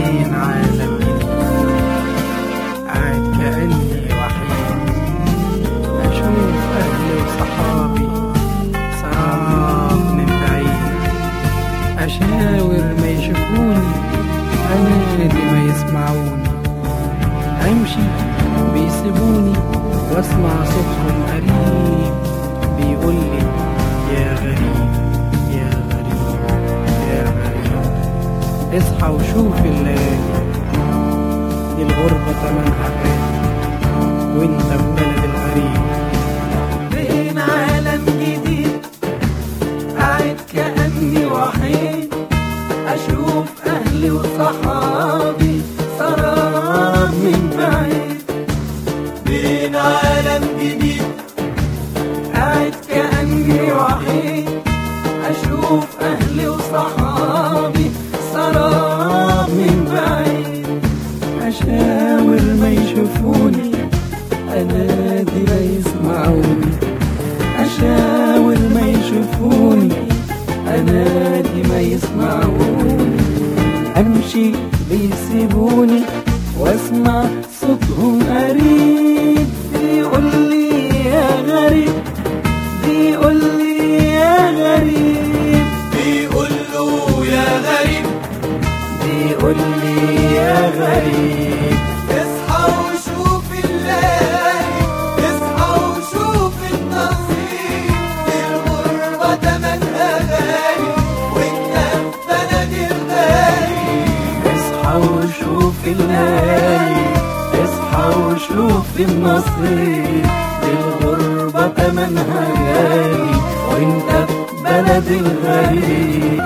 بين عالم جديد قاعد كأني وحيد أشوف أهلي وصحابي سراب من بعيد أشاور ما يشوفوني أنادي ما يسمعوني أمشي بيسيبوني واسمع صوتهم قريب بيقولي يا غريب يا غريب يا غريب اصحى وشوف الليالي دي الغربة تمنها غالي وانت في بلد الغريب بين عالم جديد قاعد كأني وحيد أشوف أهلي وصحابي سراب من بعيد بين عالم جديد قاعد كأني وحيد أشوف أهلي وصحابي سراب من بعيد أشاور ما يشوفوني أنادي ما يسمعوني أشاور ما يشوفوني أنادي ما يسمعوني أمشي بيسيبوني واسمع صوتهم قريب بيقول لي يا غريب بيقول لي يا غريب بيقول له يا غريب بيقول لي يا غريب اصحى وشوف الليالي اصحى وشوف النصيب الغربة تمنها غالي وانت في بلد الغالي اصحى وشوف الليالي اصحى وشوف النصيب دي الغربة تمنها غالي وانت في بلد الغريب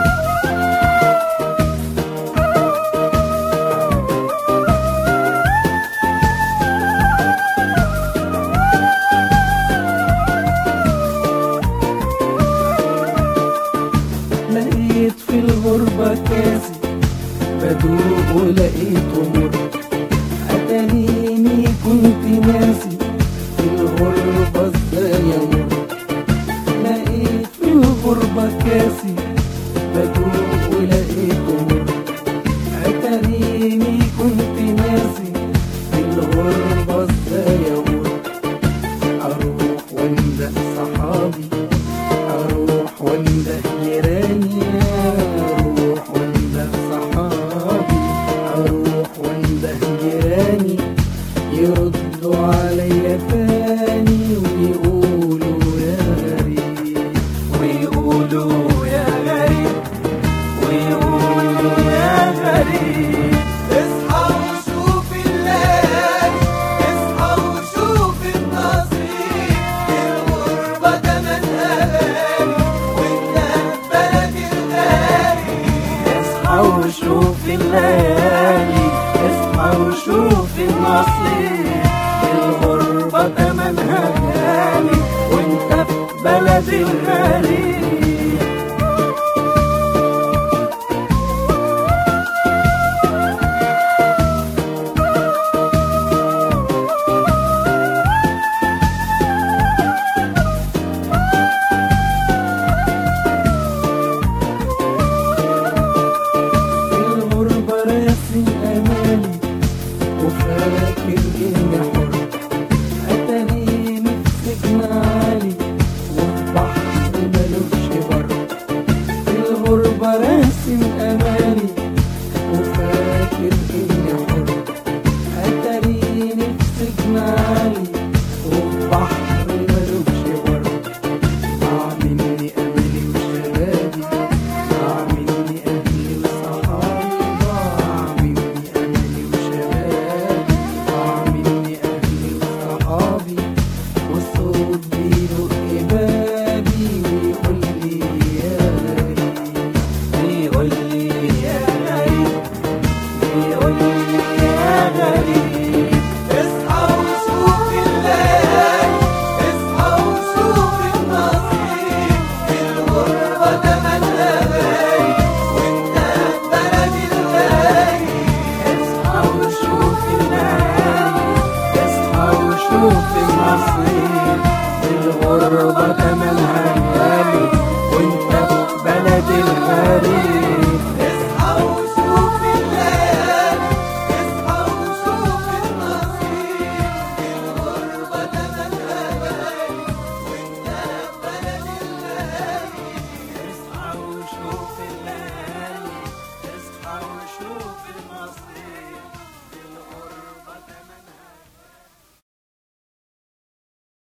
لقيت في الغربة كاسي بدوق ولقيته مر أتانيني كنت ناسي في الغربة ازاي امر لقيت في الغربة كاسي بدوق ولقيته مر أتانيني كنت ناسي في الغربة ازاي امر أروح وانده صحابي أروح وانده جيراني أروح وانده صحابي أروح وانده جيراني يردوا عليا تاني ويقولوا يا غريب ويقولوا يا غريب ويقولوا يا غريب اصحى وشوف الليالي اصحى وشوف النصيب الغربة تمنها غالي وانت في بلد الغالي اصحى وشوف الليالي اصحى وشوف النصيب الغربة تمنها غالي وانت في بلد الغالي الغربة راسم أمالي وفاكر إني حر أتانيني في سجن عالي والبحر ملوش بر الغربة راسم أمالي وفاكر إني